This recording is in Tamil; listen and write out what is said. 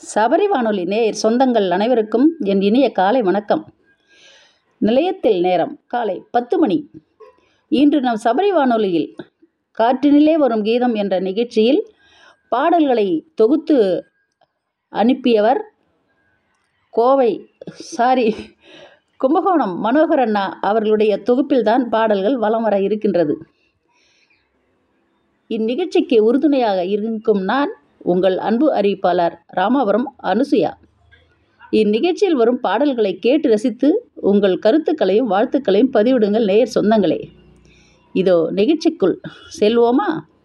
சபரி வானொலி நேயர் சொந்தங்கள் அனைவருக்கும் என் இனிய காலை வணக்கம் நிலையத்தில் நேரம் காலை பத்து மணி இன்று நம் சபரி வானொலியில் காற்றினிலே வரும் கீதம் என்ற நிகழ்ச்சியில் பாடல்களை தொகுத்து அனுப்பியவர் கோவை சாரி கும்பகோணம் மனோகர் அண்ணா அவர்களுடைய தொகுப்பில்தான் பாடல்கள் வலம் வர இருக்கின்றது இந்நிகழ்ச்சிக்கு உறுதுணையாக இருக்கும் நான் உங்கள் அன்பு அறிவிப்பாளர் ராமாபுரம் அனுசுயா இந்நிகழ்ச்சியில் வரும் பாடல்களை கேட்டு ரசித்து உங்கள் கருத்துக்களையும் வாழ்த்துக்களையும் பதிவிடுங்கள் நேயர் சொந்தங்களே இதோ நிகழ்ச்சிக்குள் செல்வோமா